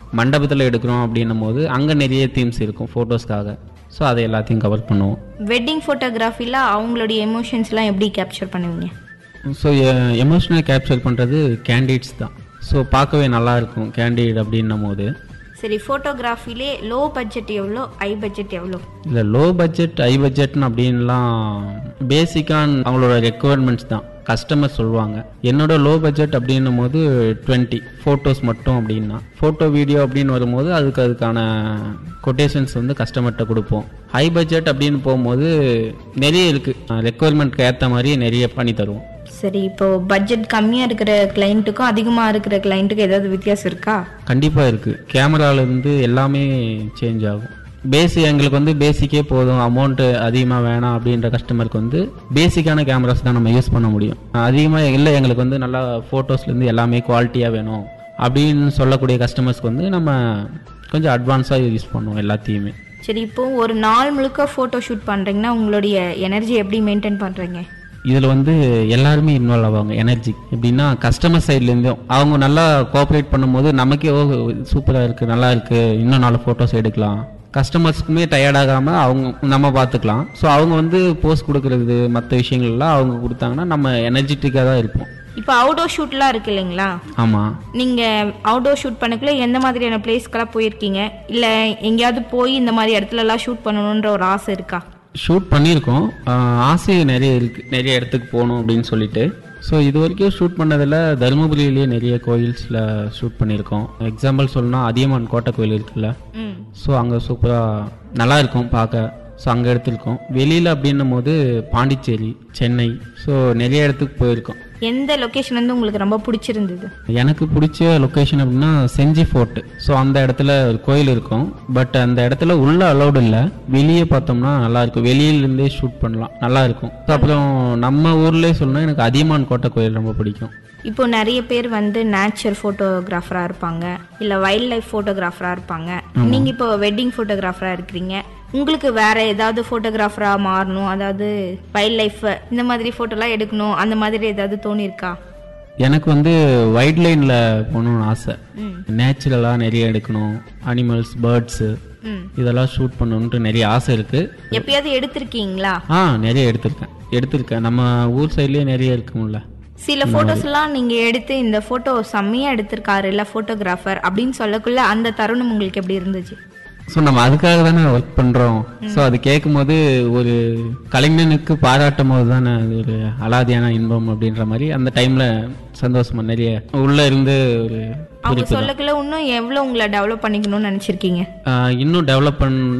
மண்டபத்தில் எடுக்கிறோம் அப்படின்னும் போது அங்கே நிறைய தீம்ஸ் இருக்கும் ஃபோட்டோஸ்க்காக ஸோ அதை எல்லாத்தையும் கவர் பண்ணுவோம் வெட்டிங் ஃபோட்டோகிராஃபியில் அவங்களுடைய எமோஷன்ஸ்லாம் எப்படி கேப்சர் பண்ணுவீங்க ஸோ எமோஷனல் கேப்சர் பண்ணுறது கேண்டிட்ஸ் தான் ஸோ பார்க்கவே நல்லா இருக்கும் கேண்டிட் அப்படின்னும் போது சரி ஃபோட்டோகிராஃபிலே லோ பட்ஜெட் எவ்வளோ ஹை பட்ஜெட் எவ்வளோ இல்லை லோ பட்ஜெட் ஹை பட்ஜெட்னு அப்படின்லாம் பேசிக்கான அவங்களோட ரெக்குவயர்மெண்ட்ஸ் தான் கஸ்டமர் சொல்லுவாங்க என்னோட லோ பட்ஜெட் அப்படின்னும் போது டுவெண்ட்டி ஃபோட்டோஸ் மட்டும் அப்படின்னா ஃபோட்டோ வீடியோ அப்படின்னு வரும்போது அதுக்கு அதுக்கான கொட்டேஷன்ஸ் வந்து கஸ்டமர்கிட்ட கொடுப்போம் ஹை பட்ஜெட் அப்படின்னு போகும்போது நிறைய இருக்குது ரெக்குவயர்மெண்ட்க்கு ஏற்ற மாதிரி நிறைய பண்ணி தருவோம் சரி இப்போ பட்ஜெட் கம்மியாக இருக்கிற கிளைண்ட்டுக்கும் அதிகமாக இருக்கிற கிளைண்ட்டுக்கும் ஏதாவது வித்தியாசம் இருக்கா கண்டிப்பாக இருக்குது கேமராலேருந்து எல்லாமே சேஞ்ச் ஆகும் பேசி எங்களுக்கு வந்து பேசிக்கே போதும் அமௌண்ட்டு அதிகமாக வேணாம் அப்படின்ற கஸ்டமருக்கு வந்து பேசிக்கான கேமராஸ் தான் நம்ம யூஸ் பண்ண முடியும் அதிகமாக இல்லை எங்களுக்கு வந்து நல்லா ஃபோட்டோஸ்லேருந்து எல்லாமே குவாலிட்டியாக வேணும் அப்படின்னு சொல்லக்கூடிய கஸ்டமர்ஸ்க்கு வந்து நம்ம கொஞ்சம் அட்வான்ஸாக யூஸ் பண்ணுவோம் எல்லாத்தையுமே சரி இப்போ ஒரு நாள் முழுக்க ஃபோட்டோ ஷூட் பண்ணுறீங்கன்னா உங்களுடைய எனர்ஜி எப்படி மெயின்டைன் பண்ணுறீங்க இதில் வந்து எல்லாருமே இன்வால்வ் ஆவாங்க எனர்ஜி எப்படின்னா கஸ்டமர் சைட்லேருந்தும் அவங்க நல்லா கோஆப்ரேட் பண்ணும்போது நமக்கே ஓ சூப்பராக இருக்குது நல்லா இருக்குது இன்னும் நாலு ஃபோட்டோஸ் எடுக்கலாம் கஸ்டமர்ஸ்க்குமே டயர்டாகாமல் அவங்க நம்ம பார்த்துக்கலாம் ஸோ அவங்க வந்து போஸ்ட் கொடுக்கறது மற்ற விஷயங்கள்லாம் அவங்க கொடுத்தாங்கன்னா நம்ம எனர்ஜெட்டிக்காக தான் இருப்போம் இப்போ அவுடோர் ஷூட்லாம் இருக்கு இல்லைங்களா ஆமாம் நீங்கள் அவுடோர் ஷூட் பண்ணக்குள்ள எந்த மாதிரியான பிளேஸ்க்கெல்லாம் போயிருக்கீங்க இல்லை எங்கேயாவது போய் இந்த மாதிரி இடத்துலலாம் ஷூட் பண்ணணுன்ற ஒரு ஆசை இருக்கா ஷூட் பண்ணியிருக்கோம் ஆஹ் ஆசை நிறைய இருக்குது நிறைய இடத்துக்கு போகணும் அப்படின்னு சொல்லிட்டு ஸோ இது வரைக்கும் ஷூட் பண்ணதில் தருமபுரியிலேயே நிறைய கோயில்ஸில் ஷூட் பண்ணியிருக்கோம் எக்ஸாம்பிள் சொல்லணும்னா அதியமான் கோட்டை கோயில் இருக்குல்ல ம் ஸோ அங்கே சூப்பராக நல்லா இருக்கும் பார்க்க ஸோ அங்கே எடுத்திருக்கோம் வெளியில் அப்படின்னும் போது பாண்டிச்சேரி சென்னை ஸோ நிறைய இடத்துக்கு போயிருக்கோம் எந்த லொக்கேஷன் வந்து உங்களுக்கு ரொம்ப பிடிச்சிருந்தது எனக்கு பிடிச்ச லொக்கேஷன் அப்படின்னா செஞ்சி ஃபோர்ட் ஸோ அந்த இடத்துல ஒரு கோயில் இருக்கும் பட் அந்த இடத்துல உள்ள அலௌடு இல்லை வெளியே பார்த்தோம்னா நல்லா இருக்கும் வெளியிலேருந்தே ஷூட் பண்ணலாம் நல்லா இருக்கும் அப்புறம் நம்ம ஊர்லேயே சொல்லணும் எனக்கு அதியமான் கோட்டை கோயில் ரொம்ப பிடிக்கும் இப்போ நிறைய பேர் வந்து நேச்சர் ஃபோட்டோகிராஃபராக இருப்பாங்க இல்லை வைல்ட் லைஃப் ஃபோட்டோகிராஃபராக இருப்பாங்க நீங்கள் இப்போ வெட்டிங் ஃபோட்டோகிராஃபராக இருக்கிறீங்க உங்களுக்கு வேற ஏதாவது ஃபோட்டோகிராஃபராக மாறணும் அதாவது வைல்ட் லைஃப் இந்த மாதிரி ஃபோட்டோலாம் எடுக்கணும் அந்த மாதிரி ஏதாவது தோணியிருக்கா எனக்கு வந்து வைல்ட் லைனில் போகணும்னு ஆசை ம் நேச்சுரலாக நிறைய எடுக்கணும் அனிமல்ஸ் பேர்ட்ஸு ம் இதெல்லாம் ஷூட் பண்ணணுன்ட்டு நிறைய ஆசை இருக்குது எப்பயாவது எடுத்திருக்கீங்களா ஆ நிறைய எடுத்திருக்கேன் எடுத்திருக்கேன் நம்ம ஊர் சைட்லேயே நிறைய இருக்கும்ல சில ஃபோட்டோஸ்லாம் நீங்கள் எடுத்து இந்த ஃபோட்டோ செம்மையாக எடுத்திருக்காரு இல்லை ஃபோட்டோகிராஃபர் அப்படின்னு சொல்லக்குள்ள அந்த தருணம் உங்களுக்கு எப்படி இருந்துச்சு ஸோ நம்ம அதுக்காக தானே ஒர்க் பண்ணுறோம் ஸோ அது கேட்கும்போது ஒரு கலைஞனுக்கு பாராட்டும் போது தானே அது ஒரு அலாதியான இன்பம் அப்படின்ற மாதிரி அந்த டைமில் சந்தோஷமா நிறைய உள்ளே இருந்து ஒரு அவங்க சொல்லக்குள்ள இன்னும் எவ்வளோ உங்களை டெவலப் பண்ணிக்கணும்னு நினச்சிருக்கீங்க ஆஹ் இன்னும் டெவலப் பண்ண